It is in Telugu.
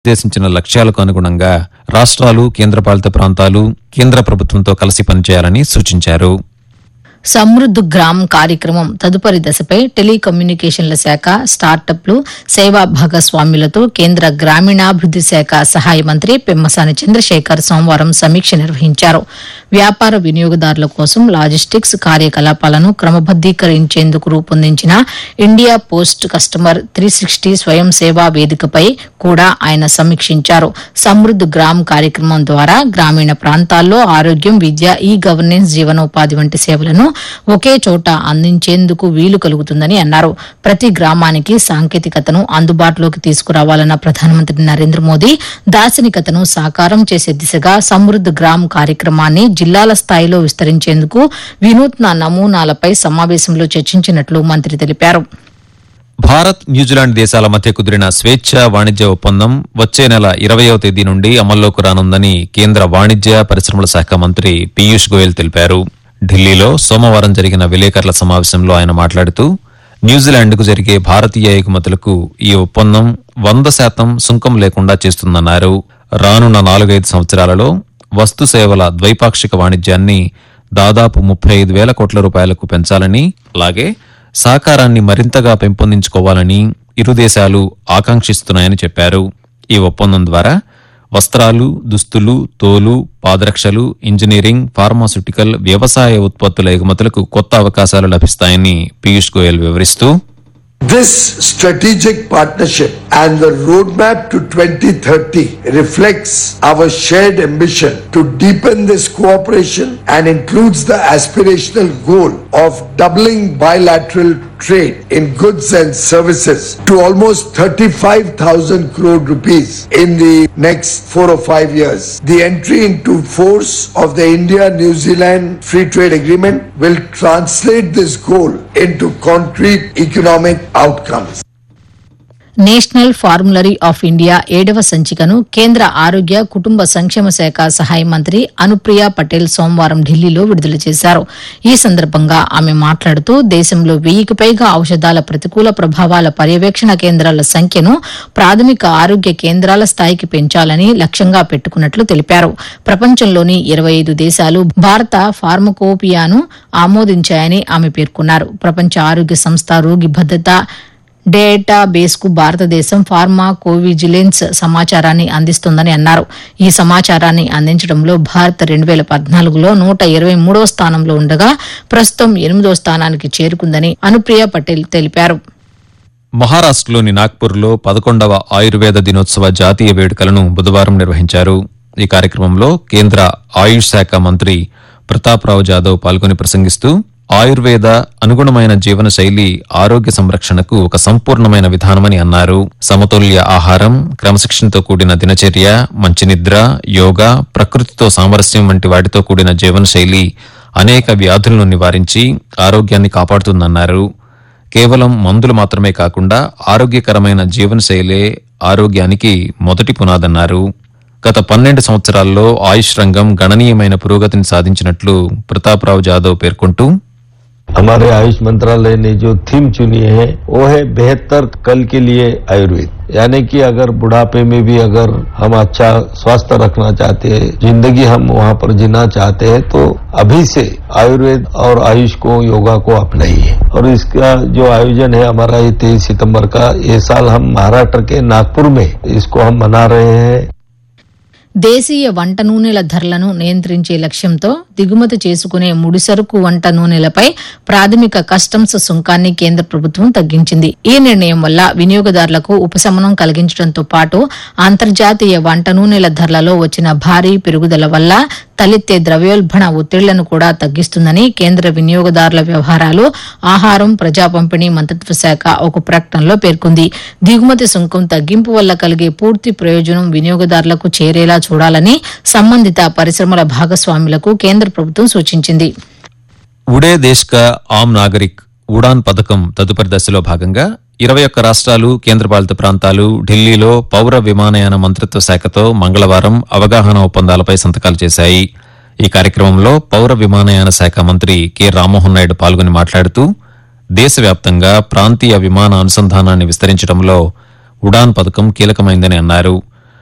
నిర్దేశించిన లక్ష్యాలకు అనుగుణంగా రాష్ట్రాలు కేంద్రపాలిత ప్రాంతాలు కేంద్ర ప్రభుత్వంతో కలిసి పనిచేయాలని సూచించారు సమృద్ధ్ గ్రామ్ కార్యక్రమం తదుపరి దశపై టెలికమ్యూనికేషన్ల శాఖ స్టార్టప్లు సేవా భాగస్వామ్యులతో కేంద్ర గ్రామీణాభివృద్ది శాఖ సహాయ మంత్రి పెమ్మసాని చంద్రశేఖర్ సోమవారం సమీక్ష నిర్వహించారు వ్యాపార వినియోగదారుల కోసం లాజిస్టిక్స్ కార్యకలాపాలను క్రమబద్దీకరించేందుకు రూపొందించిన India post customer three sixty స్వయం సేవా వేదికపై కూడా ఆయన సమీక్షించారు సమృద్ధ్ గ్రామ్ కార్యక్రమం ద్వారా గ్రామీణ ప్రాంతాల్లో ఆరోగ్యం విద్య ఈ గవర్నెన్స్ జీవనోపాధి వంటి సేవలను ఒకే చోట అందించేందుకు వీలు కలుగుతుందని అన్నారు ప్రతి గ్రామానికి సాంకేతికతను అందుబాటులోకి తీసుకురావాలన్న ప్రధానమంత్రి నరేంద్ర మోదీ దార్శనికతను సాకారం చేసే దిశగా సమృద్ధ్ గ్రామ్ కార్యక్రమాన్ని జిల్లాల స్థాయిలో విస్తరించేందుకు వినూత్న నమూనాలపై సమావేశంలో చర్చించినట్లు మంత్రి తెలిపారు భారత్ న్యూజిలాండ్ దేశాల మధ్య కుదిరిన స్వేచ్ఛ వాణిజ్య ఒప్పందం వచ్చే నెల ఇరవయవ తేదీ నుండి అమల్లోకి రానుందని కేంద్ర వాణిజ్య పరిశ్రమల శాఖ మంత్రి పీయూష్ గోయల్ తెలిపారు ఢిల్లీలో సోమవారం జరిగిన విలేకరుల సమావేశంలో ఆయన మాట్లాడుతూ న్యూజిలాండ్కు జరిగే భారతీయ ఎగుమతులకు ఈ ఒప్పందం వంద శాతం సుంకం లేకుండా చేస్తుందన్నారు రానున్న నాలుగైదు సంవత్సరాలలో వస్తు సేవల ద్వైపాక్షిక వాణిజ్యాన్ని దాదాపు ముప్పై ఐదు వేల కోట్ల రూపాయలకు పెంచాలని అలాగే సహకారాన్ని మరింతగా పెంపొందించుకోవాలని ఇరు దేశాలు ఆకాంక్షిస్తున్నాయని చెప్పారు ఈ ఒప్పందం ద్వారా వస్త్రాలు దుస్తులు తోలు పాదరక్షలు ఇంజనీరింగ్ ఫార్మాస్యూటికల్ వ్యవసాయ ఉత్పత్తుల ఎగుమతులకు కొత్త అవకాశాలు లభిస్తాయని పీయూష్ గోయల్ వివరిస్తూ This strategic partnership and the roadmap to 2030 reflects our shared ambition to deepen this cooperation and includes the aspirational goal of doubling bilateral trade in goods and services to almost 35,000 crore rupees in the next four or five years. The entry into force of the India-New Zealand Free Trade Agreement will translate this goal into concrete economic outcomes. National formulary of India ఏడవ సంచికను కేంద్ర ఆరోగ్య కుటుంబ సంక్షేమ శాఖ సహాయ మంత్రి అనుప్రియ పటేల్ సోమవారం ఢిల్లీలో విడుదల చేశారు ఈ సందర్భంగా ఆమె మాట్లాడుతూ దేశంలో వెయ్యికి పైగా ఔషధాల ప్రతికూల ప్రభావాల పర్యవేక్షణ కేంద్రాల సంఖ్యను ప్రాథమిక ఆరోగ్య కేంద్రాల స్థాయికి పెంచాలని లక్ష్యంగా పెట్టుకున్నట్లు తెలిపారు ప్రపంచంలోని ఇరవై ఐదు దేశాలు భారత ఫార్మకోపియాను ఆమోదించాయని ఆమె పేర్కొన్నారు ప్రపంచ ఆరోగ్య సంస్థ రోగి భద్రత డేటాబేస్ కు భారతదేశం ఫార్మా కోవిజిలెన్స్ సమాచారాన్ని అందిస్తోందని అన్నారు ఈ సమాచారాన్ని అందించడంలో భారత్ రెండు వేల పద్నాలుగులో నూట ఇరవై మూడవ స్థానంలో ఉండగా ప్రస్తుతం ఎనిమిదో స్థానానికి చేరుకుందని అనుప్రియ పటేల్ తెలిపారు మహారాష్ట్రలోని నాగ్పూర్లో పదకొండవ ఆయుర్వేద దినోత్సవ జాతీయ వేడుకలను బుధవారం నిర్వహించారు ఈ కార్యక్రమంలో కేంద్ర ఆయుష్ శాఖ మంత్రి ప్రతాప్రావు జాదవ్ పాల్గొని ప్రసంగిస్తూ ఆయుర్వేద అనుగుణమైన జీవన శైలి ఆరోగ్య సంరక్షణకు ఒక సంపూర్ణమైన విధానమని అన్నారు సమతుల్య ఆహారం క్రమశిక్షణతో కూడిన దినచర్య మంచి నిద్ర యోగా ప్రకృతితో సామరస్యం వంటి వాటితో కూడిన జీవన శైలి అనేక వ్యాధులను నివారించి ఆరోగ్యాన్ని కాపాడుతుందన్నారు కేవలం మందులు మాత్రమే కాకుండా ఆరోగ్యకరమైన జీవనశైలే ఆరోగ్యానికి మొదటి పునాదన్నారు గత పన్నెండు సంవత్సరాల్లో ఆయుష్ రంగం గణనీయమైన పురోగతిని సాధించినట్లు ప్రతాప్రావు జాదవ్ పేర్కొంటూ हमारे आयुष मंत्रालय ने जो थीम चुनी है वो है बेहतर कल के लिए आयुर्वेद यानी कि अगर बुढ़ापे में भी अगर हम अच्छा स्वास्थ्य रखना चाहते हैं जिंदगी हम वहाँ पर जीना चाहते हैं तो अभी से आयुर्वेद और आयुष को योगा को अपनाइए और इसका जो आयोजन है हमारा ये तेईस सितंबर का ये साल हम महाराष्ट्र के नागपुर में इसको हम मना रहे हैं దేశీయ వంట నూనెల ధరలను నియంత్రించే లక్ష్యంతో దిగుమతి చేసుకునే ముడిసరుకు వంట నూనెలపై ప్రాథమిక కస్టమ్స్ సుంకాన్ని కేంద్ర ప్రభుత్వం తగ్గించింది ఈ నిర్ణయం వల్ల వినియోగదారులకు ఉపశమనం కలిగించడంతో పాటు అంతర్జాతీయ వంట నూనెల ధరలలో వచ్చిన భారీ పెరుగుదల వల్ల తలెత్తే ద్రవ్యోల్బణ ఒత్తిళ్లను కూడా తగ్గిస్తుందని కేంద్ర వినియోగదారుల వ్యవహారాలు ఆహారం ప్రజా పంపిణీ మంత్రిత్వ శాఖ ఒక ప్రకటనలో పేర్కొంది దిగుమతి సుంకం తగ్గింపు వల్ల కలిగే పూర్తి ప్రయోజనం వినియోగదారులకు చేరేలా చూడాలని సంబంధిత పరిశ్రమల భాగస్వాములకు కేంద్ర ప్రభుత్వం సూచించింది ఉడే దేశ్ కా ఆమ్ నాగరిక్ ఉడాన్ పథకం తదుపరి దశలో భాగంగా ఇరవై ఒక్క రాష్ట్రాలు కేంద్రపాలిత ప్రాంతాలు ఢిల్లీలో పౌర విమానయాన మంత్రిత్వ శాఖతో మంగళవారం అవగాహన ఒప్పందాలపై సంతకాలు చేశాయి ఈ కార్యక్రమంలో పౌర విమానయాన శాఖ మంత్రి కె రామ్మోహన్ నాయుడు పాల్గొని మాట్లాడుతూ దేశవ్యాప్తంగా ప్రాంతీయ విమాన అనుసంధానాన్ని విస్తరించడంలో ఉడాన్ పథకం కీలకమైందని అన్నారు